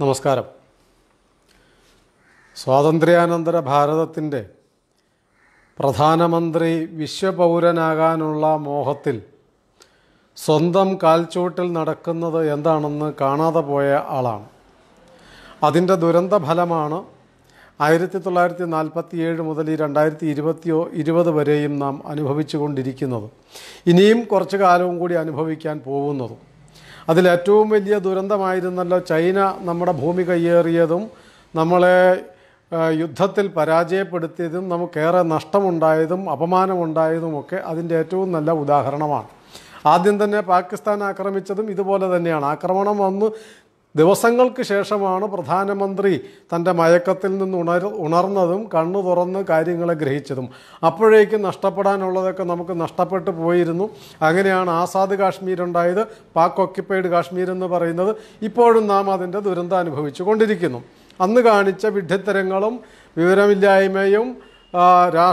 നമസ്കാരം സ്വാതന്ത്ര്യാനന്തര ഭാരതത്തിൻ്റെ പ്രധാനമന്ത്രി വിശ്വപൗരനാകാനുള്ള മോഹത്തിൽ സ്വന്തം കാൽച്ചുവട്ടിൽ നടക്കുന്നത് എന്താണെന്ന് കാണാതെ പോയ ആളാണ് അതിൻ്റെ ദുരന്ത ഫലമാണ് ആയിരത്തി തൊള്ളായിരത്തി നാൽപ്പത്തി ഏഴ് മുതൽ ഈ രണ്ടായിരത്തി ഇരുപത്തിയോ ഇരുപത് വരെയും നാം അനുഭവിച്ചു കൊണ്ടിരിക്കുന്നത് ഇനിയും കുറച്ചു കാലവും കൂടി അനുഭവിക്കാൻ പോകുന്നതും അതിലേറ്റവും വലിയ ദുരന്തമായിരുന്നല്ലോ ചൈന നമ്മുടെ ഭൂമി കയ്യേറിയതും നമ്മളെ ആ, യുദ്ധത്തിൽ പരാജയപ്പെടുത്തിയതും നമുക്കേറെ നഷ്ടമുണ്ടായതും അപമാനമുണ്ടായതുമൊക്കെ അതിൻ്റെ ഏറ്റവും നല്ല ഉദാഹരണമാണ് ആദ്യം തന്നെ പാകിസ്ഥാൻ ആക്രമിച്ചതും ഇതുപോലെ തന്നെയാണ് ആക്രമണം വന്ന് ദിവസങ്ങൾക്ക് ശേഷമാണ് പ്രധാനമന്ത്രി തൻ്റെ മയക്കത്തിൽ നിന്ന് ഉണർ ഉണർന്നതും കണ്ണു തുറന്ന് കാര്യങ്ങളെ ഗ്രഹിച്ചതും അപ്പോഴേക്കും നഷ്ടപ്പെടാനുള്ളതൊക്കെ നമുക്ക് നഷ്ടപ്പെട്ടു പോയിരുന്നു അങ്ങനെയാണ് ആസാദ് കാശ്മീർ ഉണ്ടായത് പാക് ഒക്യുപ്പൈഡ് കാശ്മീർ എന്ന് പറയുന്നത് ഇപ്പോഴും നാം അതിൻ്റെ ദുരന്തം അനുഭവിച്ചു കൊണ്ടിരിക്കുന്നു അന്ന് കാണിച്ച വിഡ്ഢിത്തരങ്ങളും വിവരമില്ലായ്മയും ആ,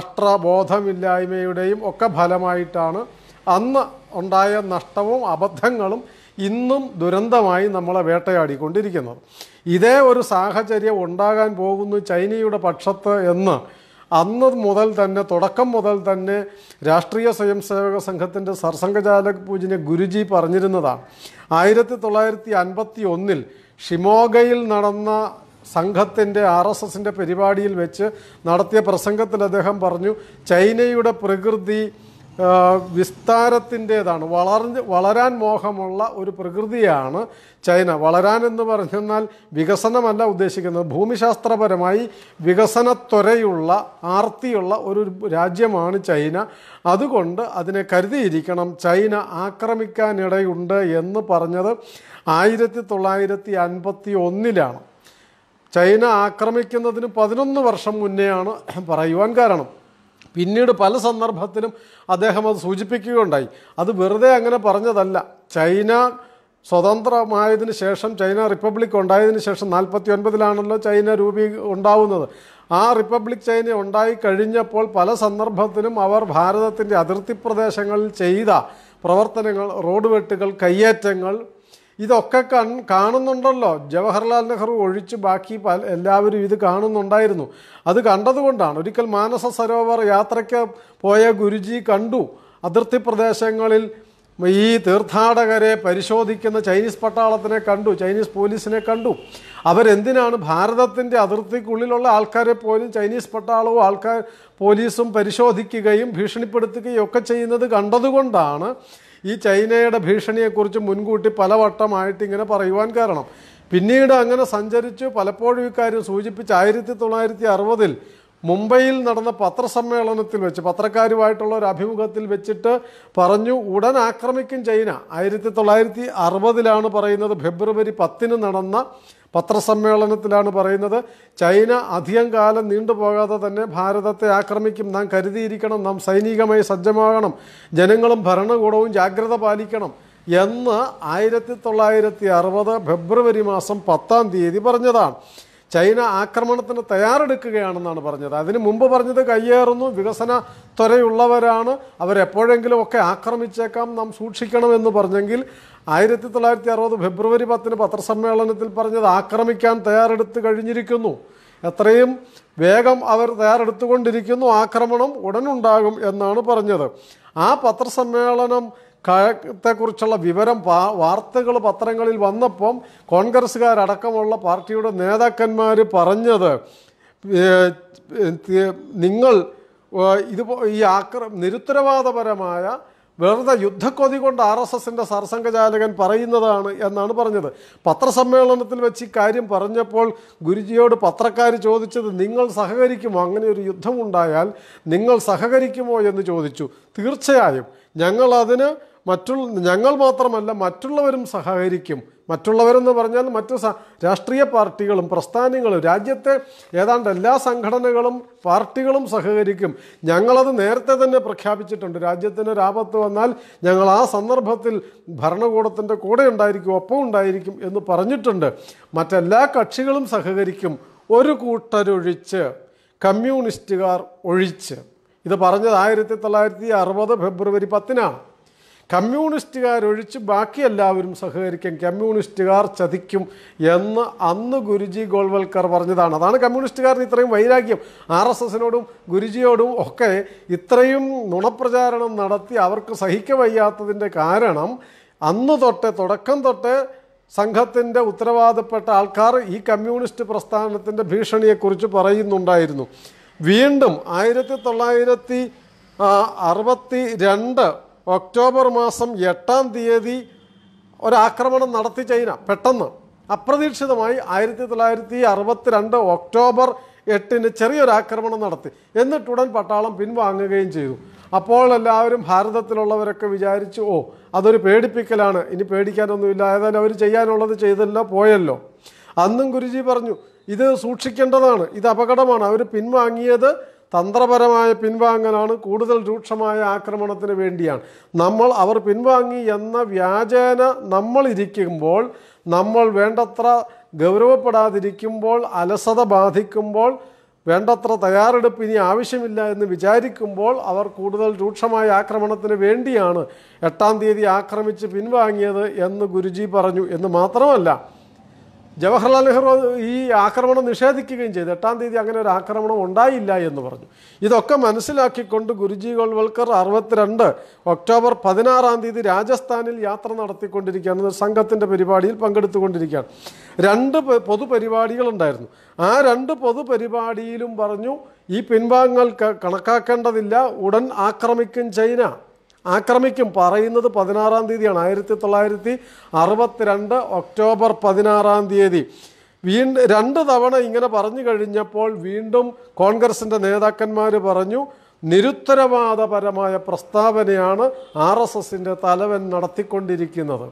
രാഷ്ട്രബോധമില്ലായ്മയുടെയും ഒക്കെ ഫലമായിട്ടാണ് അന്ന് ഉണ്ടായ നഷ്ടവും അബദ്ധങ്ങളും ഇന്നും ദുരന്തമായി നമ്മളെ വേട്ടയാടിക്കൊണ്ടിരിക്കുന്നത് ഇതേ ഒരു സാഹചര്യം ഉണ്ടാകാൻ പോകുന്നു ചൈനയുടെ പക്ഷത്ത് എന്ന് അന്ന് മുതൽ തന്നെ തുടക്കം മുതൽ തന്നെ രാഷ്ട്രീയ സ്വയം സേവക സംഘത്തിൻ്റെ സർസംഘചാലക് പൂജിനെ ഗുരുജി പറഞ്ഞിരുന്നതാണ് ആയിരത്തി തൊള്ളായിരത്തി അൻപത്തി ഒന്നിൽ ഷിമോഗയിൽ നടന്ന സംഘത്തിൻ്റെ ആർ എസ് എസിൻ്റെ പരിപാടിയിൽ വെച്ച് നടത്തിയ പ്രസംഗത്തിൽ അദ്ദേഹം പറഞ്ഞു ചൈനയുടെ പ്രകൃതി ആ, വിസ്താരത്തിൻ്റേതാണ് വളർന്ന് വളരാൻ മോഹമുള്ള ഒരു പ്രകൃതിയാണ് ചൈന വളരാൻ എന്ന് പറഞ്ഞെന്നാൽ വികസനമല്ല ഉദ്ദേശിക്കുന്നത് ഭൂമിശാസ്ത്രപരമായി വികസനത്വരയുള്ള ആർത്തിയുള്ള ഒരു രാജ്യമാണ് ചൈന അതുകൊണ്ട് അതിനെ കരുതിയിരിക്കണം ചൈന ആക്രമിക്കാനിടയുണ്ട് എന്ന് പറഞ്ഞത് ആയിരത്തി തൊള്ളായിരത്തി അൻപത്തി ഒന്നിലാണ് ചൈന ആക്രമിക്കുന്നതിന് പതിനൊന്ന് വർഷം മുന്നെയാണ് പറയുവാൻ കാരണം പിന്നീട് പല സന്ദർഭത്തിലും അദ്ദേഹം അത് സൂചിപ്പിക്കുകയുണ്ടായി അത് വെറുതെ അങ്ങനെ പറഞ്ഞതല്ല ചൈന സ്വതന്ത്രമായതിനു ശേഷം ചൈന റിപ്പബ്ലിക് ഉണ്ടായതിനു ശേഷം നാൽപ്പത്തി ഒൻപതിലാണല്ലോ ചൈന രൂപീ ഉണ്ടാവുന്നത് ആ റിപ്പബ്ലിക് ചൈന ഉണ്ടായി കഴിഞ്ഞപ്പോൾ പല സന്ദർഭത്തിലും അവർ ഭാരതത്തിൻ്റെ അതിർത്തി പ്രദേശങ്ങളിൽ ചെയ്ത പ്രവർത്തനങ്ങൾ റോഡ് വെട്ടുകൾ കയ്യേറ്റങ്ങൾ ഇതൊക്കെ കൺ കാണുന്നുണ്ടല്ലോ ജവഹർലാൽ നെഹ്റു ഒഴിച്ച് ബാക്കി പല എല്ലാവരും ഇത് കാണുന്നുണ്ടായിരുന്നു അത് കണ്ടതുകൊണ്ടാണ് ഒരിക്കൽ മാനസ സരോവർ യാത്രയ്ക്ക് പോയ ഗുരുജി കണ്ടു അതിർത്തി പ്രദേശങ്ങളിൽ ഈ തീർത്ഥാടകരെ പരിശോധിക്കുന്ന ചൈനീസ് പട്ടാളത്തിനെ കണ്ടു ചൈനീസ് പോലീസിനെ കണ്ടു അവരെന്തിനാണ് ഭാരതത്തിൻ്റെ അതിർത്തിക്കുള്ളിലുള്ള ആൾക്കാരെ പോലും ചൈനീസ് പട്ടാളവും ആൾക്കാർ പോലീസും പരിശോധിക്കുകയും ഭീഷണിപ്പെടുത്തുകയും ഒക്കെ ചെയ്യുന്നത് കണ്ടതുകൊണ്ടാണ് ഈ ചൈനയുടെ ഭീഷണിയെക്കുറിച്ച് മുൻകൂട്ടി പലവട്ടമായിട്ട് ഇങ്ങനെ പറയുവാൻ കാരണം പിന്നീട് അങ്ങനെ സഞ്ചരിച്ചു പലപ്പോഴും ഇക്കാര്യം സൂചിപ്പിച്ച് ആയിരത്തി തൊള്ളായിരത്തി അറുപതിൽ മുംബൈയിൽ നടന്ന പത്രസമ്മേളനത്തിൽ വെച്ച് പത്രക്കാരുമായിട്ടുള്ള ഒരു അഭിമുഖത്തിൽ വെച്ചിട്ട് പറഞ്ഞു ഉടൻ ആക്രമിക്കും ചൈന ആയിരത്തി തൊള്ളായിരത്തി അറുപതിലാണ് പറയുന്നത് ഫെബ്രുവരി പത്തിന് നടന്ന പത്രസമ്മേളനത്തിലാണ് പറയുന്നത് ചൈന അധികം കാലം നീണ്ടുപോകാതെ തന്നെ ഭാരതത്തെ ആക്രമിക്കും നാം കരുതിയിരിക്കണം നാം സൈനികമായി സജ്ജമാകണം ജനങ്ങളും ഭരണകൂടവും ജാഗ്രത പാലിക്കണം എന്ന് ആയിരത്തി തൊള്ളായിരത്തി അറുപത് ഫെബ്രുവരി മാസം പത്താം തീയതി പറഞ്ഞതാണ് ചൈന ആക്രമണത്തിന് തയ്യാറെടുക്കുകയാണെന്നാണ് പറഞ്ഞത് അതിന് മുമ്പ് പറഞ്ഞത് കയ്യേറുന്നു വികസന ത്വരയുള്ളവരാണ് അവരെപ്പോഴെങ്കിലും ഒക്കെ ആക്രമിച്ചേക്കാം നാം സൂക്ഷിക്കണമെന്ന് പറഞ്ഞെങ്കിൽ ആയിരത്തി തൊള്ളായിരത്തി അറുപത് ഫെബ്രുവരി പത്തിന് പത്രസമ്മേളനത്തിൽ പറഞ്ഞത് ആക്രമിക്കാൻ തയ്യാറെടുത്ത് കഴിഞ്ഞിരിക്കുന്നു എത്രയും വേഗം അവർ തയ്യാറെടുത്തുകൊണ്ടിരിക്കുന്നു ആക്രമണം ഉടനുണ്ടാകും എന്നാണ് പറഞ്ഞത് ആ പത്രസമ്മേളനം ത്തെക്കുറിച്ചുള്ള വിവരം പാ- വാർത്തകൾ പത്രങ്ങളിൽ വന്നപ്പം കോൺഗ്രസ്സുകാരടക്കമുള്ള പാർട്ടിയുടെ നേതാക്കന്മാർ പറഞ്ഞത് ഏഹ്, ഏഹ്, നിങ്ങൾ ഏഹ്, ഇത് ഈ ആക്ര നിരുത്തരവാദപരമായ വെറുതെ യുദ്ധക്കൊതി കൊണ്ട് ആർ എസ് എസിൻ്റെ സർസംഘചാലകൻ പറയുന്നതാണ് എന്നാണ് പറഞ്ഞത് പത്രസമ്മേളനത്തിൽ വെച്ച് ഈ കാര്യം പറഞ്ഞപ്പോൾ ഗുരുജിയോട് പത്രക്കാർ ചോദിച്ചത് നിങ്ങൾ സഹകരിക്കുമോ അങ്ങനെ ഒരു യുദ്ധമുണ്ടായാൽ നിങ്ങൾ സഹകരിക്കുമോ എന്ന് ചോദിച്ചു തീർച്ചയായും ഞങ്ങൾ അതിന് മറ്റുള്ള ഞങ്ങൾ മാത്രമല്ല മറ്റുള്ളവരും സഹകരിക്കും മറ്റുള്ളവരെന്ന് പറഞ്ഞാൽ മറ്റു സ രാഷ്ട്രീയ പാർട്ടികളും പ്രസ്ഥാനങ്ങളും രാജ്യത്തെ ഏതാണ്ട് എല്ലാ സംഘടനകളും പാർട്ടികളും സഹകരിക്കും ഞങ്ങളത് നേരത്തെ തന്നെ പ്രഖ്യാപിച്ചിട്ടുണ്ട് രാജ്യത്തിന് ഒരു ആപത്ത് വന്നാൽ ഞങ്ങൾ ആ സന്ദർഭത്തിൽ ഭരണകൂടത്തിൻ്റെ കൂടെ ഉണ്ടായിരിക്കും ഒപ്പം ഉണ്ടായിരിക്കും എന്ന് പറഞ്ഞിട്ടുണ്ട് മറ്റെല്ലാ കക്ഷികളും സഹകരിക്കും ഒരു കൂട്ടരൊഴിച്ച് കമ്മ്യൂണിസ്റ്റുകാർ ഒഴിച്ച് ഇത് പറഞ്ഞത് ആയിരത്തി തൊള്ളായിരത്തി അറുപത് ഫെബ്രുവരി പത്തിനാണ് കമ്മ്യൂണിസ്റ്റുകാരൊഴിച്ച് ബാക്കി എല്ലാവരും സഹകരിക്കും കമ്മ്യൂണിസ്റ്റുകാർ ചതിക്കും എന്ന് അന്ന് ഗുരുജി ഗോൾവൽക്കർ പറഞ്ഞതാണ് അതാണ് കമ്മ്യൂണിസ്റ്റുകാരന് ഇത്രയും വൈരാഗ്യം ആർ എസ് എസിനോടും ഗുരുജിയോടും ഒക്കെ ഇത്രയും നുണപ്രചാരണം നടത്തി അവർക്ക് സഹിക്ക വയ്യാത്തതിൻ്റെ കാരണം അന്ന് തൊട്ട് തുടക്കം തൊട്ട് സംഘത്തിൻ്റെ ഉത്തരവാദപ്പെട്ട ആൾക്കാർ ഈ കമ്മ്യൂണിസ്റ്റ് പ്രസ്ഥാനത്തിൻ്റെ ഭീഷണിയെക്കുറിച്ച് പറയുന്നുണ്ടായിരുന്നു വീണ്ടും ആയിരത്തി തൊള്ളായിരത്തി അറുപത്തി രണ്ട് ഒക്ടോബർ മാസം എട്ടാം തീയതി ഒരാക്രമണം നടത്തി ചൈന പെട്ടെന്ന് അപ്രതീക്ഷിതമായി ആയിരത്തി തൊള്ളായിരത്തി അറുപത്തിരണ്ട് ഒക്ടോബർ എട്ടിന് ചെറിയൊരു ആക്രമണം നടത്തി എന്നിട്ടുടൻ പട്ടാളം പിൻവാങ്ങുകയും ചെയ്തു അപ്പോൾ എല്ലാവരും ഭാരതത്തിലുള്ളവരൊക്കെ വിചാരിച്ചു ഓ അതൊരു പേടിപ്പിക്കലാണ് ഇനി പേടിക്കാനൊന്നുമില്ല ഏതായാലും അവർ ചെയ്യാനുള്ളത് ചെയ്തല്ലോ പോയല്ലോ അന്നും ഗുരുജി പറഞ്ഞു ഇത് സൂക്ഷിക്കേണ്ടതാണ് ഇത് അപകടമാണ് അവർ പിൻവാങ്ങിയത് തന്ത്രപരമായ പിൻവാങ്ങലാണ് കൂടുതൽ രൂക്ഷമായ ആക്രമണത്തിന് വേണ്ടിയാണ് നമ്മൾ അവർ പിൻവാങ്ങി എന്ന വ്യാജേന നമ്മൾ ഇരിക്കുമ്പോൾ നമ്മൾ വേണ്ടത്ര ഗൗരവപ്പെടാതിരിക്കുമ്പോൾ അലസത ബാധിക്കുമ്പോൾ വേണ്ടത്ര തയ്യാറെടുപ്പ് ഇനി ആവശ്യമില്ല എന്ന് വിചാരിക്കുമ്പോൾ അവർ കൂടുതൽ രൂക്ഷമായ ആക്രമണത്തിന് വേണ്ടിയാണ് എട്ടാം തീയതി ആക്രമിച്ച് പിൻവാങ്ങിയത് എന്ന് ഗുരുജി പറഞ്ഞു എന്ന് മാത്രമല്ല ജവഹർലാൽ നെഹ്റു ഈ ആക്രമണം നിഷേധിക്കുകയും ചെയ്തു എട്ടാം തീയതി അങ്ങനെ ഒരു ആക്രമണം ഉണ്ടായില്ല എന്ന് പറഞ്ഞു ഇതൊക്കെ മനസ്സിലാക്കിക്കൊണ്ട് ഗുരുജി ഗോൾവൽക്കർ അറുപത്തിരണ്ട് ഒക്ടോബർ പതിനാറാം തീയതി രാജസ്ഥാനിൽ യാത്ര നടത്തിക്കൊണ്ടിരിക്കുകയാണ് ഒരു സംഘത്തിൻ്റെ പരിപാടിയിൽ പങ്കെടുത്തുകൊണ്ടിരിക്കുകയാണ് രണ്ട് പ- പൊതുപരിപാടികളുണ്ടായിരുന്നു ആ രണ്ട് പൊതുപരിപാടിയിലും പറഞ്ഞു ഈ പിൻവാങ്ങൽ ക- കണക്കാക്കേണ്ടതില്ല ഉടൻ ആക്രമിക്കും ചൈന ആക്രമിക്കും പറയുന്നത് പതിനാറാം തീയതിയാണ് ആയിരത്തി തൊള്ളായിരത്തി അറുപത്തിരണ്ട് ഒക്ടോബർ പതിനാറാം തീയതി വീണ്ടും രണ്ട് തവണ ഇങ്ങനെ പറഞ്ഞു കഴിഞ്ഞപ്പോൾ വീണ്ടും കോൺഗ്രസിൻ്റെ നേതാക്കന്മാർ പറഞ്ഞു നിരുത്തരവാദപരമായ പ്രസ്താവനയാണ് ആർ എസ് എസിൻ്റെ തലവൻ നടത്തിക്കൊണ്ടിരിക്കുന്നത്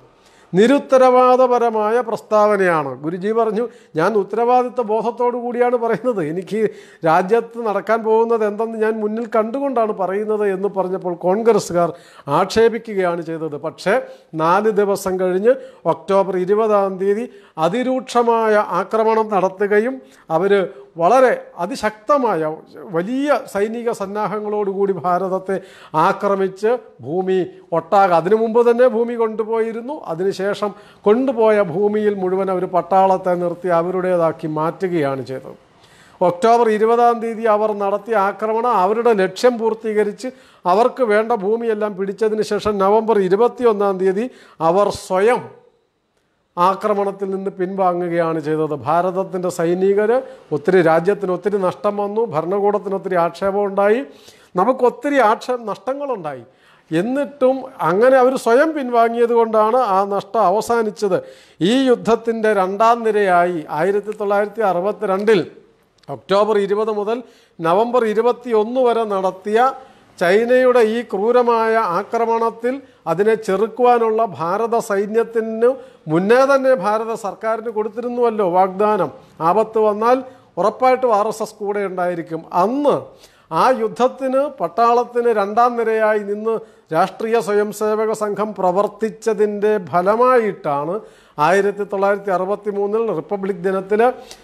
നിരുത്തരവാദപരമായ പ്രസ്താവനയാണ് ഗുരുജി പറഞ്ഞു ഞാൻ ഉത്തരവാദിത്വ ബോധത്തോടു കൂടിയാണ് പറയുന്നത് എനിക്ക് രാജ്യത്ത് നടക്കാൻ പോകുന്നത് എന്തെന്ന് ഞാൻ മുന്നിൽ കണ്ടുകൊണ്ടാണ് പറയുന്നത് എന്ന് പറഞ്ഞപ്പോൾ കോൺഗ്രസ്സുകാർ ആക്ഷേപിക്കുകയാണ് ചെയ്തത് പക്ഷേ നാല് ദിവസം കഴിഞ്ഞ് ഒക്ടോബർ ഇരുപതാം തീയതി അതിരൂക്ഷമായ ആക്രമണം നടത്തുകയും അവർ വളരെ അതിശക്തമായ വലിയ സൈനിക സന്നാഹങ്ങളോടുകൂടി ഭാരതത്തെ ആക്രമിച്ച് ഭൂമി ഒട്ടാകെ അതിനു മുമ്പ് തന്നെ ഭൂമി കൊണ്ടുപോയിരുന്നു അതിനുശേഷം കൊണ്ടുപോയ ഭൂമിയിൽ മുഴുവൻ അവർ പട്ടാളത്തെ നിർത്തി അവരുടേതാക്കി മാറ്റുകയാണ് ചെയ്തത് ഒക്ടോബർ ഇരുപതാം തീയതി അവർ നടത്തിയ ആക്രമണം അവരുടെ ലക്ഷ്യം പൂർത്തീകരിച്ച് അവർക്ക് വേണ്ട ഭൂമിയെല്ലാം പിടിച്ചതിന് ശേഷം നവംബർ ഇരുപത്തിയൊന്നാം തീയതി അവർ സ്വയം ആക്രമണത്തിൽ നിന്ന് പിൻവാങ്ങുകയാണ് ചെയ്തത് ഭാരതത്തിൻ്റെ സൈനികർ ഒത്തിരി രാജ്യത്തിന് ഒത്തിരി നഷ്ടം വന്നു ഭരണകൂടത്തിന് ഒത്തിരി ആക്ഷേപം ഉണ്ടായി നമുക്ക് ഒത്തിരി ആക്ഷേ നഷ്ടങ്ങളുണ്ടായി എന്നിട്ടും അങ്ങനെ അവർ സ്വയം പിൻവാങ്ങിയത് കൊണ്ടാണ് ആ നഷ്ടം അവസാനിച്ചത് ഈ യുദ്ധത്തിൻ്റെ രണ്ടാം നിരയായി ആയിരത്തി തൊള്ളായിരത്തി അറുപത്തിരണ്ടിൽ ഒക്ടോബർ ഇരുപത് മുതൽ നവംബർ ഇരുപത്തി ഒന്ന് വരെ നടത്തിയ ചൈനയുടെ ഈ ക്രൂരമായ ആക്രമണത്തിൽ അതിനെ ചെറുക്കുവാനുള്ള ഭാരത സൈന്യത്തിന് മുന്നേ തന്നെ ഭാരത സർക്കാരിന് കൊടുത്തിരുന്നുവല്ലോ വാഗ്ദാനം ആപത്ത് വന്നാൽ ഉറപ്പായിട്ടും ആർ എസ് എസ് കൂടെ ഉണ്ടായിരിക്കും അന്ന് ആ യുദ്ധത്തിന് പട്ടാളത്തിന് രണ്ടാം നിരയായി നിന്ന് രാഷ്ട്രീയ സ്വയംസേവക സംഘം പ്രവർത്തിച്ചതിൻ്റെ ഫലമായിട്ടാണ് ആയിരത്തി തൊള്ളായിരത്തി അറുപത്തി മൂന്നിൽ റിപ്പബ്ലിക് ദിനത്തിൽ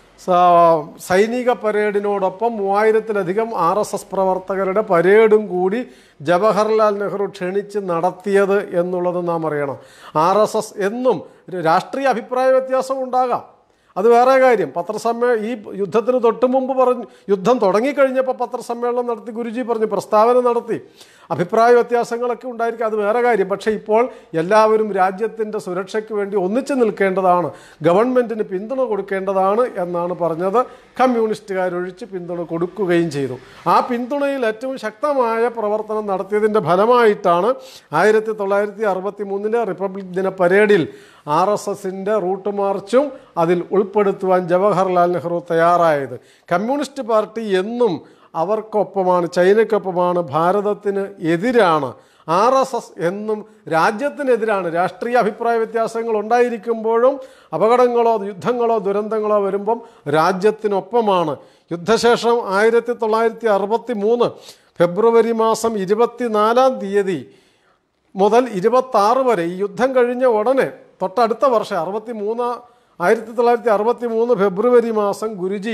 സൈനിക പരേഡിനോടൊപ്പം മൂവായിരത്തിലധികം ആർ എസ് എസ് പ്രവർത്തകരുടെ പരേഡും കൂടി ജവഹർലാൽ നെഹ്റു ക്ഷണിച്ച് നടത്തിയത് എന്നുള്ളത് നാം അറിയണം ആർ എസ് എസ് എന്നും രാഷ്ട്രീയ അഭിപ്രായ വ്യത്യാസം ഉണ്ടാകാം അത് വേറെ കാര്യം പത്രസമ്മേ ഈ യുദ്ധത്തിന് തൊട്ട് മുമ്പ് പറഞ്ഞു യുദ്ധം തുടങ്ങിക്കഴിഞ്ഞപ്പോൾ പത്രസമ്മേളനം നടത്തി ഗുരുജി പറഞ്ഞു പ്രസ്താവന നടത്തി അഭിപ്രായ വ്യത്യാസങ്ങളൊക്കെ ഉണ്ടായിരിക്കും അത് വേറെ കാര്യം പക്ഷേ ഇപ്പോൾ എല്ലാവരും രാജ്യത്തിൻ്റെ സുരക്ഷയ്ക്ക് വേണ്ടി ഒന്നിച്ചു നിൽക്കേണ്ടതാണ് ഗവൺമെൻറ്റിന് പിന്തുണ കൊടുക്കേണ്ടതാണ് എന്നാണ് പറഞ്ഞത് കമ്മ്യൂണിസ്റ്റുകാരൊഴിച്ച് പിന്തുണ കൊടുക്കുകയും ചെയ്തു ആ പിന്തുണയിൽ ഏറ്റവും ശക്തമായ പ്രവർത്തനം നടത്തിയതിൻ്റെ ഫലമായിട്ടാണ് ആയിരത്തി തൊള്ളായിരത്തി അറുപത്തി മൂന്നിലെ റിപ്പബ്ലിക് ദിന പരേഡിൽ ആർ എസ് എസിൻ്റെ റൂട്ട് മാർച്ചും അതിൽ ഉൾപ്പെടുത്തുവാൻ ജവഹർലാൽ നെഹ്റു തയ്യാറായത് കമ്മ്യൂണിസ്റ്റ് പാർട്ടി എന്നും അവർക്കൊപ്പമാണ് ചൈനയ്ക്കൊപ്പമാണ് ഭാരതത്തിന് എതിരാണ് ആർ എസ് എസ് എന്നും രാജ്യത്തിനെതിരാണ് രാഷ്ട്രീയ അഭിപ്രായ വ്യത്യാസങ്ങൾ ഉണ്ടായിരിക്കുമ്പോഴും അപകടങ്ങളോ യുദ്ധങ്ങളോ ദുരന്തങ്ങളോ വരുമ്പം രാജ്യത്തിനൊപ്പമാണ് യുദ്ധശേഷം ആയിരത്തി തൊള്ളായിരത്തി അറുപത്തി മൂന്ന് ഫെബ്രുവരി മാസം ഇരുപത്തിനാലാം തീയതി മുതൽ ഇരുപത്താറ് വരെ ഈ യുദ്ധം കഴിഞ്ഞ ഉടനെ തൊട്ടടുത്ത വർഷം അറുപത്തി മൂന്ന് ആയിരത്തി തൊള്ളായിരത്തി അറുപത്തി മൂന്ന് ഫെബ്രുവരി മാസം ഗുരുജി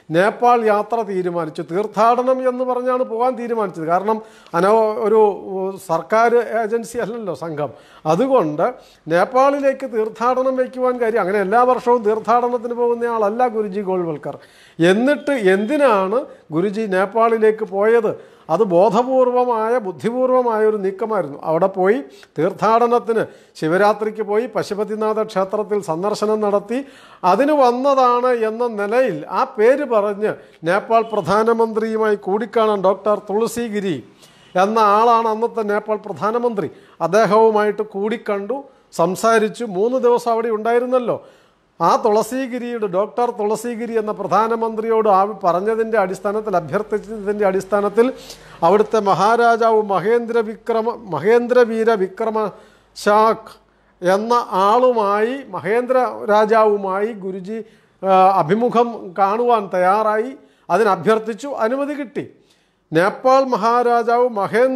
നേപ്പാൾ യാത്ര തീരുമാനിച്ചു തീർത്ഥാടനം എന്ന് പറഞ്ഞാണ് പോകാൻ തീരുമാനിച്ചത് കാരണം അനോ ഒരു ഉം, സർക്കാർ ഏജൻസി അല്ലല്ലോ സംഘം അതുകൊണ്ട് നേപ്പാളിലേക്ക് തീർത്ഥാടനം വയ്ക്കുവാൻ കാര്യം അങ്ങനെ എല്ലാ വർഷവും തീർത്ഥാടനത്തിന് പോകുന്നയാളല്ല ഗുരുജി ഗോൾവൽക്കർ എന്നിട്ട് എന്തിനാണ് ഗുരുജി നേപ്പാളിലേക്ക് പോയത് അത് ബോധപൂർവമായ ബുദ്ധിപൂർവമായ ഒരു നീക്കമായിരുന്നു അവിടെ പോയി തീർത്ഥാടനത്തിന് ശിവരാത്രിക്ക് പോയി പശുപതിനാഥ ക്ഷേത്രത്തിൽ സന്ദർശനം നടത്തി അതിന് വന്നതാണ് എന്ന നിലയിൽ ആ പേര് പറഞ്ഞ് നേപ്പാൾ പ്രധാനമന്ത്രിയുമായി കൂടിക്കാണാൻ ഡോക്ടർ തുളസിഗിരി എന്ന ആളാണ് അന്നത്തെ നേപ്പാൾ പ്രധാനമന്ത്രി അദ്ദേഹവുമായിട്ട് കൂടിക്കണ്ടു സംസാരിച്ചു മൂന്ന് ദിവസം അവിടെ ഉണ്ടായിരുന്നല്ലോ ആ തുളസീഗിരിയുടെ ഡോക്ടർ തുളസീഗിരി എന്ന പ്രധാനമന്ത്രിയോട് ആ പറഞ്ഞതിൻ്റെ അടിസ്ഥാനത്തിൽ അഭ്യർത്ഥിച്ചതിൻ്റെ അടിസ്ഥാനത്തിൽ അവിടുത്തെ മഹാരാജാവ് മഹേന്ദ്ര വിക്രമ മഹേന്ദ്രവീര വിക്രമ ശാഖ് എന്ന ആളുമായി മഹേന്ദ്ര രാജാവുമായി ഗുരുജി ആ, അഭിമുഖം കാണുവാൻ തയ്യാറായി അതിന് അഭ്യർത്ഥിച്ചു അനുമതി കിട്ടി നേപ്പാൾ മഹാരാജാവ്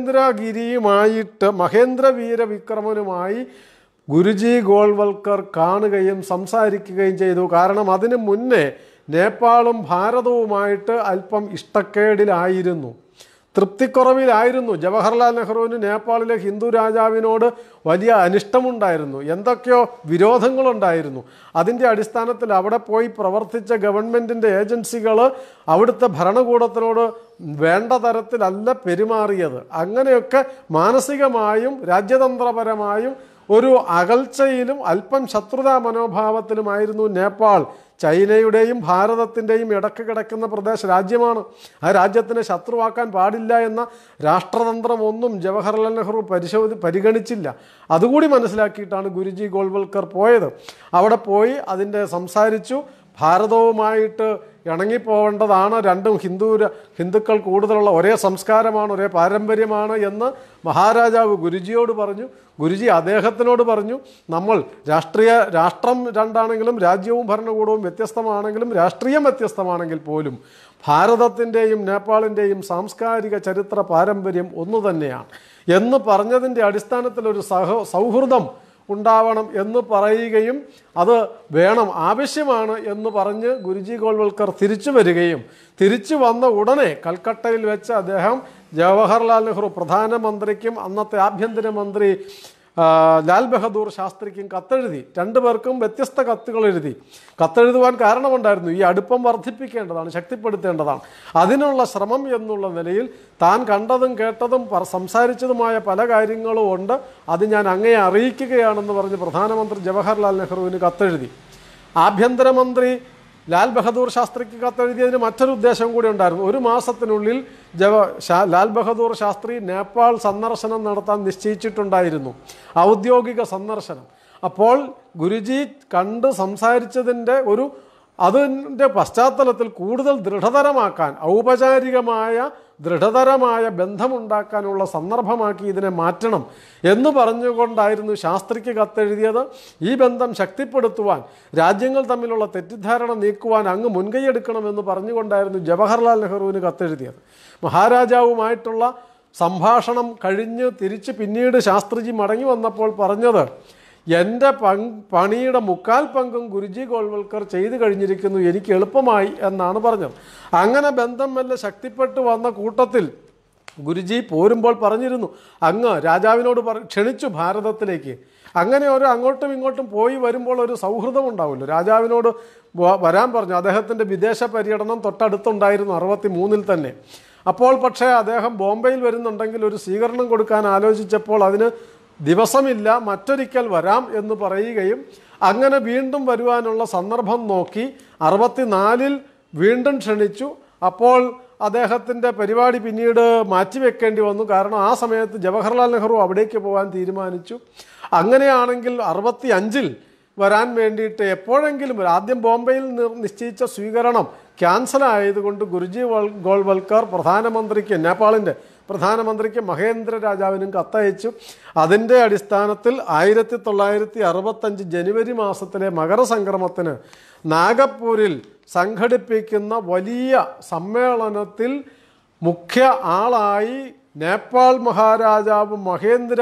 മഹേന്ദ്രഗിരിയുമായിട്ട് മഹേന്ദ്രവീര വിക്രമനുമായി ഗുരുജി ഗോൾവൽക്കർ കാണുകയും സംസാരിക്കുകയും ചെയ്തു കാരണം അതിനു മുന്നേ നേപ്പാളും ഭാരതവുമായിട്ട് അല്പം ഇഷ്ടക്കേടിലായിരുന്നു തൃപ്തിക്കുറവിലായിരുന്നു ജവഹർലാൽ നെഹ്റുവിന് നേപ്പാളിലെ ഹിന്ദു രാജാവിനോട് വലിയ അനിഷ്ടമുണ്ടായിരുന്നു എന്തൊക്കെയോ വിരോധങ്ങളുണ്ടായിരുന്നു അതിൻ്റെ അടിസ്ഥാനത്തിൽ അവിടെ പോയി പ്രവർത്തിച്ച ഗവൺമെൻറ്റിൻ്റെ ഏജൻസികൾ അവിടുത്തെ ഭരണകൂടത്തിനോട് വേണ്ട തരത്തിലല്ല പെരുമാറിയത് അങ്ങനെയൊക്കെ മാനസികമായും രാജ്യതന്ത്രപരമായും ഒരു അകൽച്ചയിലും അല്പം ശത്രുതാ മനോഭാവത്തിലുമായിരുന്നു നേപ്പാൾ ചൈനയുടെയും ഭാരതത്തിൻ്റെയും ഇടക്ക് കിടക്കുന്ന പ്രദേശ രാജ്യമാണ് ആ രാജ്യത്തിനെ ശത്രുവാക്കാൻ പാടില്ല എന്ന രാഷ്ട്രതന്ത്രമൊന്നും ജവഹർലാൽ നെഹ്റു പരിശോധി പരിഗണിച്ചില്ല അതുകൂടി മനസ്സിലാക്കിയിട്ടാണ് ഗുരുജി ഗോൾവൽക്കർ പോയത് അവിടെ പോയി അതിൻ്റെ സംസാരിച്ചു ഭാരതവുമായിട്ട് ഇണങ്ങിപ്പോവേണ്ടതാണ് രണ്ടും ഹിന്ദു ഹിന്ദുക്കൾ കൂടുതലുള്ള ഒരേ സംസ്കാരമാണ് ഒരേ പാരമ്പര്യമാണ് എന്ന് മഹാരാജാവ് ഗുരുജിയോട് പറഞ്ഞു ഗുരുജി അദ്ദേഹത്തിനോട് പറഞ്ഞു നമ്മൾ രാഷ്ട്രീയ രാഷ്ട്രം രണ്ടാണെങ്കിലും രാജ്യവും ഭരണകൂടവും വ്യത്യസ്തമാണെങ്കിലും രാഷ്ട്രീയം വ്യത്യസ്തമാണെങ്കിൽ പോലും ഭാരതത്തിൻ്റെയും നേപ്പാളിൻ്റെയും സാംസ്കാരിക ചരിത്ര പാരമ്പര്യം ഒന്നു തന്നെയാണ് എന്ന് പറഞ്ഞതിൻ്റെ അടിസ്ഥാനത്തിൽ ഒരു സഹ സൗഹൃദം ഉണ്ടാവണം എന്ന് പറയുകയും അത് വേണം ആവശ്യമാണ് എന്ന് പറഞ്ഞ് ഗുരുജി ഗോൾവൽക്കർ തിരിച്ചു വരികയും തിരിച്ചു വന്ന ഉടനെ കൽക്കട്ടയിൽ വെച്ച് അദ്ദേഹം ജവഹർലാൽ നെഹ്റു പ്രധാനമന്ത്രിക്കും അന്നത്തെ ആഭ്യന്തരമന്ത്രി ആ, ലാൽ ബഹദൂർ ശാസ്ത്രിക്കും കത്തെഴുതി രണ്ടുപേർക്കും വ്യത്യസ്ത കത്തുകൾ എഴുതി കത്തെഴുതുവാൻ കാരണമുണ്ടായിരുന്നു ഈ അടുപ്പം വർദ്ധിപ്പിക്കേണ്ടതാണ് ശക്തിപ്പെടുത്തേണ്ടതാണ് അതിനുള്ള ശ്രമം എന്നുള്ള നിലയിൽ താൻ കണ്ടതും കേട്ടതും പർ- സംസാരിച്ചതുമായ പല കാര്യങ്ങളും ഉണ്ട് അത് ഞാൻ അങ്ങയെ അറിയിക്കുകയാണെന്ന് പറഞ്ഞ് പ്രധാനമന്ത്രി ജവഹർലാൽ നെഹ്റുവിന് കത്തെഴുതി ആഭ്യന്തരമന്ത്രി ലാൽ ബഹദൂർ ശാസ്ത്രിക്ക് കത്തെഴുതിയതിന് മറ്റൊരു ഉദ്ദേശം കൂടി ഉണ്ടായിരുന്നു ഒരു മാസത്തിനുള്ളിൽ ജവ ഷാ ലാൽ ബഹദൂർ ശാസ്ത്രി നേപ്പാൾ സന്ദർശനം നടത്താൻ നിശ്ചയിച്ചിട്ടുണ്ടായിരുന്നു ഔദ്യോഗിക സന്ദർശനം അപ്പോൾ ഗുരുജി കണ്ട് സംസാരിച്ചതിൻ്റെ ഒരു അതിൻ്റെ പശ്ചാത്തലത്തിൽ കൂടുതൽ ദൃഢതരമാക്കാൻ ഔപചാരികമായ ദൃഢതരമായ ബന്ധമുണ്ടാക്കാനുള്ള സന്ദർഭമാക്കി ഇതിനെ മാറ്റണം എന്ന് പറഞ്ഞുകൊണ്ടായിരുന്നു ശാസ്ത്രിക്ക് കത്തെഴുതിയത് ഈ ബന്ധം ശക്തിപ്പെടുത്തുവാൻ രാജ്യങ്ങൾ തമ്മിലുള്ള തെറ്റിദ്ധാരണ നീക്കുവാൻ അങ്ങ് മുൻകൈയെടുക്കണമെന്ന് പറഞ്ഞുകൊണ്ടായിരുന്നു ജവഹർലാൽ നെഹ്റുവിന് കത്തെഴുതിയത് മഹാരാജാവുമായിട്ടുള്ള സംഭാഷണം കഴിഞ്ഞ് തിരിച്ച് പിന്നീട് ശാസ്ത്രിജി മടങ്ങി വന്നപ്പോൾ പറഞ്ഞത് എൻ്റെ പങ് പണിയുടെ മുക്കാൽ പങ്കും ഗുരുജി ഗോൾവൽക്കർ ചെയ്തു കഴിഞ്ഞിരിക്കുന്നു എനിക്ക് എളുപ്പമായി എന്നാണ് പറഞ്ഞത് അങ്ങനെ ബന്ധം മെല്ലെ ശക്തിപ്പെട്ടു വന്ന കൂട്ടത്തിൽ ഗുരുജി പോരുമ്പോൾ പറഞ്ഞിരുന്നു അങ്ങ് രാജാവിനോട് പറ ക്ഷണിച്ചു ഭാരതത്തിലേക്ക് അങ്ങനെ ഒരു അങ്ങോട്ടും ഇങ്ങോട്ടും പോയി വരുമ്പോൾ ഒരു സൗഹൃദം ഉണ്ടാവുമല്ലോ രാജാവിനോട് വ- വരാൻ പറഞ്ഞു അദ്ദേഹത്തിൻ്റെ വിദേശ പര്യടനം തൊട്ടടുത്തുണ്ടായിരുന്നു അറുപത്തി മൂന്നിൽ തന്നെ അപ്പോൾ പക്ഷേ അദ്ദേഹം ബോംബെയിൽ വരുന്നുണ്ടെങ്കിൽ ഒരു സ്വീകരണം കൊടുക്കാൻ ആലോചിച്ചപ്പോൾ അതിന് ദിവസമില്ല മറ്റൊരിക്കൽ വരാം എന്ന് പറയുകയും അങ്ങനെ വീണ്ടും വരുവാനുള്ള സന്ദർഭം നോക്കി അറുപത്തിനാലിൽ വീണ്ടും ക്ഷണിച്ചു അപ്പോൾ അദ്ദേഹത്തിൻ്റെ പരിപാടി പിന്നീട് മാറ്റിവെക്കേണ്ടി വന്നു കാരണം ആ സമയത്ത് ജവഹർലാൽ നെഹ്റു അവിടേക്ക് പോകാൻ തീരുമാനിച്ചു അങ്ങനെയാണെങ്കിൽ അറുപത്തി അഞ്ചിൽ വരാൻ വേണ്ടിയിട്ട് എപ്പോഴെങ്കിലും വരും. ആദ്യം ബോംബെയിൽ നിർ- നിശ്ചയിച്ച സ്വീകരണം ക്യാൻസൽ ആയതുകൊണ്ട് ഗുരുജി വൾ- ഗോൾവൽക്കർ പ്രധാനമന്ത്രിക്ക് നേപ്പാളിൻ്റെ പ്രധാനമന്ത്രിക്ക് മഹേന്ദ്ര രാജാവിനും കത്തയച്ചു അതിൻ്റെ അടിസ്ഥാനത്തിൽ ആയിരത്തി തൊള്ളായിരത്തി അറുപത്തഞ്ച് ജനുവരി മാസത്തിലെ മകരസംക്രമത്തിന് നാഗപ്പൂരിൽ സംഘടിപ്പിക്കുന്ന വലിയ സമ്മേളനത്തിൽ മുഖ്യ ആളായി നേപ്പാൾ മഹാരാജാവ് മഹേന്ദ്ര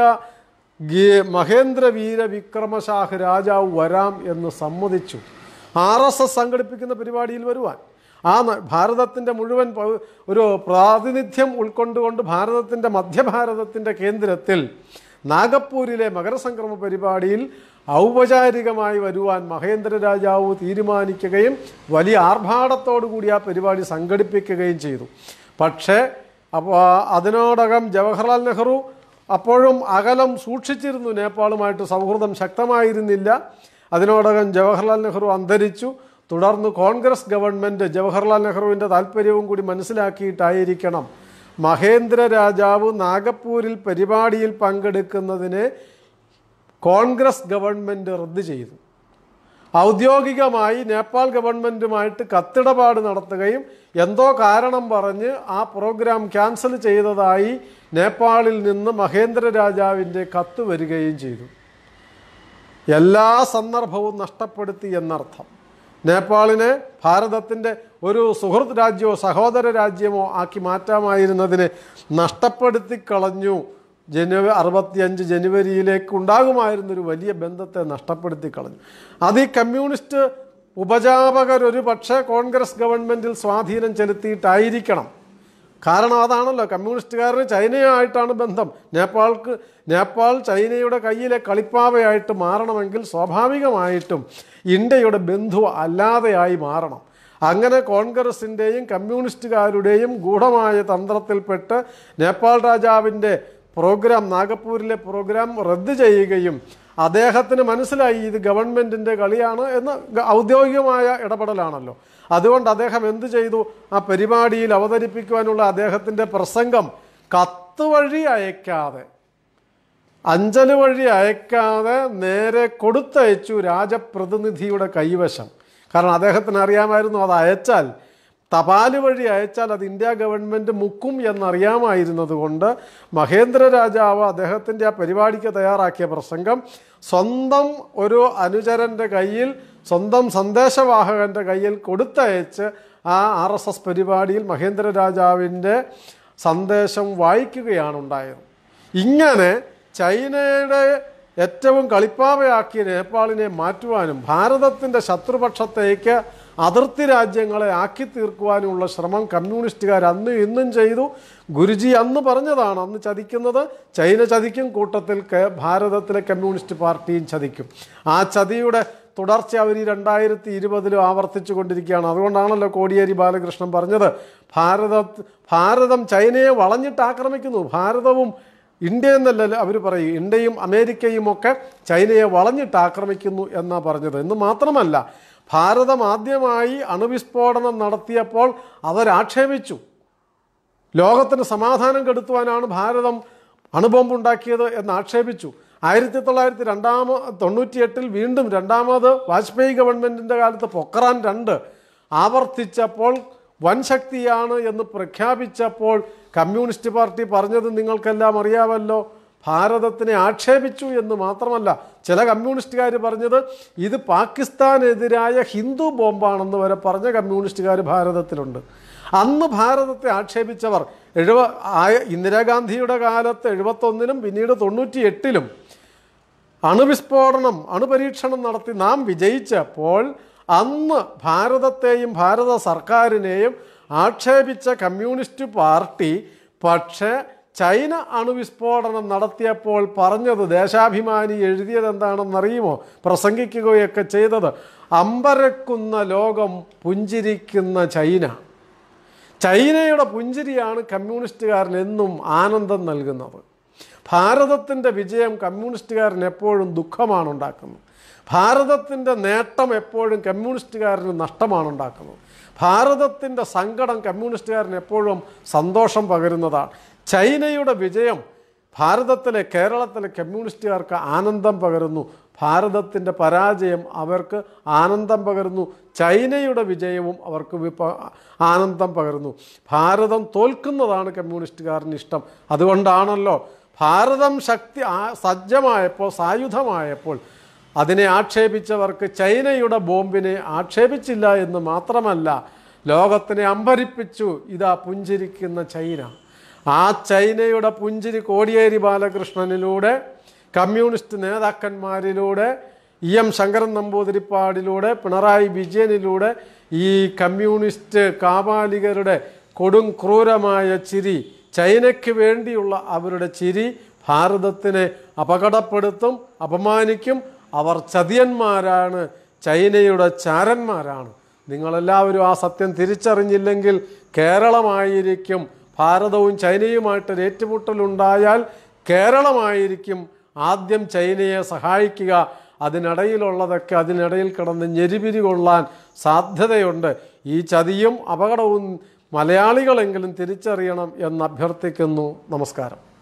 ഗീ- മഹേന്ദ്രവീര വിക്രമശാഹ് രാജാവ് വരാം എന്ന് സമ്മതിച്ചു ആർ എസ് എസ് സംഘടിപ്പിക്കുന്ന പരിപാടിയിൽ വരുവാൻ ആ ന- ഭാരതത്തിൻ്റെ മുഴുവൻ പ- ഒരു പ്രാതിനിധ്യം ഉൾക്കൊണ്ടുകൊണ്ട് ഭാരതത്തിൻ്റെ മധ്യഭാരതത്തിൻ്റെ കേന്ദ്രത്തിൽ നാഗപ്പൂരിലെ മകരസംക്രമ പരിപാടിയിൽ ഔപചാരികമായി വരുവാൻ മഹേന്ദ്ര രാജാവ് തീരുമാനിക്കുകയും വലിയ ആർഭാടത്തോടു കൂടി ആ പരിപാടി സംഘടിപ്പിക്കുകയും ചെയ്തു പക്ഷേ അപ്പോൾ അതിനോടകം ജവഹർലാൽ നെഹ്റു അപ്പോഴും അകലം സൂക്ഷിച്ചിരുന്നു നേപ്പാളുമായിട്ട് സൗഹൃദം ശക്തമായിരുന്നില്ല അതിനോടകം ജവഹർലാൽ നെഹ്റു അന്തരിച്ചു തുടർന്ന് കോൺഗ്രസ് ഗവൺമെൻറ് ജവഹർലാൽ നെഹ്റുവിൻ്റെ താല്പര്യവും കൂടി മനസ്സിലാക്കിയിട്ടായിരിക്കണം മഹേന്ദ്ര രാജാവ് നാഗപ്പൂരിൽ പരിപാടിയിൽ പങ്കെടുക്കുന്നതിനെ കോൺഗ്രസ് ഗവൺമെൻറ് റദ്ദ് ചെയ്തു ഔദ്യോഗികമായി നേപ്പാൾ ഗവൺമെൻറ്റുമായിട്ട് കത്തിടപാട് നടത്തുകയും എന്തോ കാരണം പറഞ്ഞ് ആ പ്രോഗ്രാം ക്യാൻസൽ ചെയ്തതായി നേപ്പാളിൽ നിന്ന് മഹേന്ദ്ര രാജാവിൻ്റെ കത്ത് വരികയും ചെയ്തു എല്ലാ സന്ദർഭവും നഷ്ടപ്പെടുത്തി എന്നർത്ഥം നേപ്പാളിനെ ഭാരതത്തിൻ്റെ ഒരു സുഹൃത്ത് രാജ്യമോ സഹോദര രാജ്യമോ ആക്കി മാറ്റാമായിരുന്നതിനെ നഷ്ടപ്പെടുത്തി കളഞ്ഞു ജനുവരി അറുപത്തിയഞ്ച് ജനുവരിയിലേക്ക് ഉണ്ടാകുമായിരുന്നൊരു വലിയ ബന്ധത്തെ നഷ്ടപ്പെടുത്തി കളഞ്ഞു അത് ഈ കമ്മ്യൂണിസ്റ്റ് ഉപജാപകർ ഒരു പക്ഷേ കോൺഗ്രസ് ഗവൺമെൻറ്റിൽ സ്വാധീനം ചെലുത്തിയിട്ടായിരിക്കണം കാരണം അതാണല്ലോ കമ്മ്യൂണിസ്റ്റുകാരന് ചൈനയുമായിട്ടാണ് ബന്ധം നേപ്പാൾക്ക് നേപ്പാൾ ചൈനയുടെ കയ്യിലെ കളിപ്പാവയായിട്ട് മാറണമെങ്കിൽ സ്വാഭാവികമായിട്ടും ഇന്ത്യയുടെ ബന്ധു അല്ലാതെയായി മാറണം അങ്ങനെ കോൺഗ്രസിൻ്റെയും കമ്മ്യൂണിസ്റ്റുകാരുടെയും ഗൂഢമായ തന്ത്രത്തിൽപ്പെട്ട് നേപ്പാൾ രാജാവിൻ്റെ പ്രോഗ്രാം നാഗപ്പൂരിലെ പ്രോഗ്രാം റദ്ദ് ചെയ്യുകയും അദ്ദേഹത്തിന് മനസ്സിലായി ഇത് ഗവൺമെൻറ്റിൻ്റെ കളിയാണ് എന്ന് ഗ- ഔദ്യോഗികമായ ഇടപെടലാണല്ലോ അതുകൊണ്ട് അദ്ദേഹം എന്ത് ചെയ്തു ആ പരിപാടിയിൽ അവതരിപ്പിക്കുവാനുള്ള അദ്ദേഹത്തിൻ്റെ പ്രസംഗം കത്ത് വഴി അയക്കാതെ അഞ്ചൽ വഴി അയക്കാതെ നേരെ കൊടുത്തയച്ചു രാജപ്രതിനിധിയുടെ കൈവശം കാരണം അദ്ദേഹത്തിന് അറിയാമായിരുന്നു അത് അയച്ചാൽ തപാല് വഴി അയച്ചാൽ അത് ഇന്ത്യ ഗവൺമെൻറ് മുക്കും എന്നറിയാമായിരുന്നത് കൊണ്ട് മഹേന്ദ്ര രാജാവ് അദ്ദേഹത്തിൻ്റെ ആ പരിപാടിക്ക് തയ്യാറാക്കിയ പ്രസംഗം സ്വന്തം ഒരു അനുചരൻ്റെ കയ്യിൽ സ്വന്തം സന്ദേശവാഹകൻ്റെ കയ്യിൽ കൊടുത്തയച്ച് ആ ആർ എസ് എസ് പരിപാടിയിൽ മഹേന്ദ്ര രാജാവിൻ്റെ സന്ദേശം വായിക്കുകയാണ് ഉണ്ടായത് ഇങ്ങനെ ചൈനയുടെ ഏറ്റവും കളിപ്പാവയാക്കിയ നേപ്പാളിനെ മാറ്റുവാനും ഭാരതത്തിൻ്റെ ശത്രുപക്ഷത്തേക്ക് അതിർത്തി രാജ്യങ്ങളെ ആക്കി തീർക്കുവാനുമുള്ള ശ്രമം കമ്മ്യൂണിസ്റ്റുകാർ അന്ന് ഇന്നും ചെയ്തു ഗുരുജി അന്ന് പറഞ്ഞതാണ് അന്ന് ചതിക്കുന്നത് ചൈന ചതിക്കും കൂട്ടത്തിൽ കേ- ഭാരതത്തിലെ കമ്മ്യൂണിസ്റ്റ് പാർട്ടിയും ചതിക്കും ആ ചതിയുടെ തുടർച്ച അവർ ഈ രണ്ടായിരത്തി ഇരുപതിലും ആവർത്തിച്ചു കൊണ്ടിരിക്കുകയാണ് അതുകൊണ്ടാണല്ലോ കോടിയേരി ബാലകൃഷ്ണൻ പറഞ്ഞത് ഭാരത ഭാരതം ചൈനയെ വളഞ്ഞിട്ട് ആക്രമിക്കുന്നു ഭാരതവും ഇന്ത്യ എന്നല്ല അവർ പറയും ഇന്ത്യയും അമേരിക്കയും ഒക്കെ ചൈനയെ വളഞ്ഞിട്ട് ആക്രമിക്കുന്നു എന്നാണ് പറഞ്ഞത് എന്ന് മാത്രമല്ല ഭാരതം ആദ്യമായി അണുവിസ്ഫോടനം നടത്തിയപ്പോൾ അവരാക്ഷേപിച്ചു ലോകത്തിന് സമാധാനം കെടുത്തുവാനാണ് ഭാരതം അണുബോംബുണ്ടാക്കിയത് എന്ന് ആക്ഷേപിച്ചു ആയിരത്തി തൊള്ളായിരത്തി രണ്ടാമ തൊണ്ണൂറ്റിയെട്ടിൽ വീണ്ടും രണ്ടാമത് വാജ്പേയി ഗവൺമെൻറ്റിൻ്റെ കാലത്ത് പൊക്രാൻ രണ്ട് ആവർത്തിച്ചപ്പോൾ വൻ ശക്തിയാണ് എന്ന് പ്രഖ്യാപിച്ചപ്പോൾ കമ്മ്യൂണിസ്റ്റ് പാർട്ടി പറഞ്ഞത് നിങ്ങൾക്കെല്ലാം അറിയാമല്ലോ ഭാരതത്തിനെ ആക്ഷേപിച്ചു എന്ന് മാത്രമല്ല ചില കമ്മ്യൂണിസ്റ്റുകാർ പറഞ്ഞത് ഇത് പാകിസ്ഥാനെതിരായ ഹിന്ദു ബോംബാണെന്ന് വരെ പറഞ്ഞ കമ്മ്യൂണിസ്റ്റുകാർ ഭാരതത്തിലുണ്ട് അന്ന് ഭാരതത്തെ ആക്ഷേപിച്ചവർ എഴുപ ആയ ഇന്ദിരാഗാന്ധിയുടെ കാലത്ത് എഴുപത്തൊന്നിലും പിന്നീട് തൊണ്ണൂറ്റി എട്ടിലും അണുവിസ്ഫോടനം അണുപരീക്ഷണം നടത്തി നാം വിജയിച്ചപ്പോൾ അന്ന് ഭാരതത്തെയും ഭാരത സർക്കാരിനെയും ആക്ഷേപിച്ച കമ്മ്യൂണിസ്റ്റ് പാർട്ടി പക്ഷേ ചൈന അണുവിസ്ഫോടനം നടത്തിയപ്പോൾ പറഞ്ഞത് ദേശാഭിമാനി എഴുതിയത് എന്താണെന്നറിയുമോ പ്രസംഗിക്കുകയൊക്കെ ചെയ്തത് അമ്പരക്കുന്ന ലോകം പുഞ്ചിരിക്കുന്ന ചൈന ചൈനയുടെ പുഞ്ചിരിയാണ് കമ്മ്യൂണിസ്റ്റുകാരന് എന്നും ആനന്ദം നൽകുന്നത് ഭാരതത്തിൻ്റെ വിജയം കമ്മ്യൂണിസ്റ്റുകാരന് എപ്പോഴും ദുഃഖമാണ് ഉണ്ടാക്കുന്നത് ഭാരതത്തിൻ്റെ നേട്ടം എപ്പോഴും കമ്മ്യൂണിസ്റ്റുകാരന് നഷ്ടമാണ് ഉണ്ടാക്കുന്നത് ഭാരതത്തിൻ്റെ സങ്കടം കമ്മ്യൂണിസ്റ്റുകാരന് എപ്പോഴും സന്തോഷം പകരുന്നതാണ് ചൈനയുടെ വിജയം ഭാരതത്തിലെ കേരളത്തിലെ കമ്മ്യൂണിസ്റ്റുകാർക്ക് ആനന്ദം പകരുന്നു ഭാരതത്തിൻ്റെ പരാജയം അവർക്ക് ആനന്ദം പകരുന്നു ചൈനയുടെ വിജയവും അവർക്ക് വിപ ആനന്ദം പകരുന്നു ഭാരതം തോൽക്കുന്നതാണ് കമ്മ്യൂണിസ്റ്റുകാരന് ഇഷ്ടം അതുകൊണ്ടാണല്ലോ ഭാരതം ശക്തി ആ- സജ്ജമായപ്പോൾ സായുധമായപ്പോൾ അതിനെ ആക്ഷേപിച്ചവർക്ക് ചൈനയുടെ ബോംബിനെ ആക്ഷേപിച്ചില്ല എന്ന് മാത്രമല്ല ലോകത്തിനെ അമ്പരിപ്പിച്ചു ഇതാ പുഞ്ചിരിക്കുന്ന ചൈന ആ ചൈനയുടെ പുഞ്ചിരി കോടിയേരി ബാലകൃഷ്ണനിലൂടെ കമ്മ്യൂണിസ്റ്റ് നേതാക്കന്മാരിലൂടെ ഇ എം ശങ്കരൻ നമ്പൂതിരിപ്പാടിലൂടെ പിണറായി വിജയനിലൂടെ ഈ കമ്മ്യൂണിസ്റ്റ് കാപാലികരുടെ കൊടും ക്രൂരമായ ചിരി ചൈനയ്ക്ക് വേണ്ടിയുള്ള അവരുടെ ചിരി ഭാരതത്തിനെ അപകടപ്പെടുത്തും അപമാനിക്കും അവർ ചതിയന്മാരാണ് ചൈനയുടെ ചാരന്മാരാണ് നിങ്ങളെല്ലാവരും ആ സത്യം തിരിച്ചറിഞ്ഞില്ലെങ്കിൽ കേരളമായിരിക്കും ഭാരതവും ചൈനയുമായിട്ടൊരു ഏറ്റുമുട്ടലുണ്ടായാൽ കേരളമായിരിക്കും ആദ്യം ചൈനയെ സഹായിക്കുക അതിനിടയിലുള്ളതൊക്കെ അതിനിടയിൽ കിടന്ന് ഞെരിപിരി കൊള്ളാൻ സാധ്യതയുണ്ട് ഈ ചതിയും അപകടവും മലയാളികളെങ്കിലും തിരിച്ചറിയണം എന്ന് അഭ്യർത്ഥിക്കുന്നു നമസ്കാരം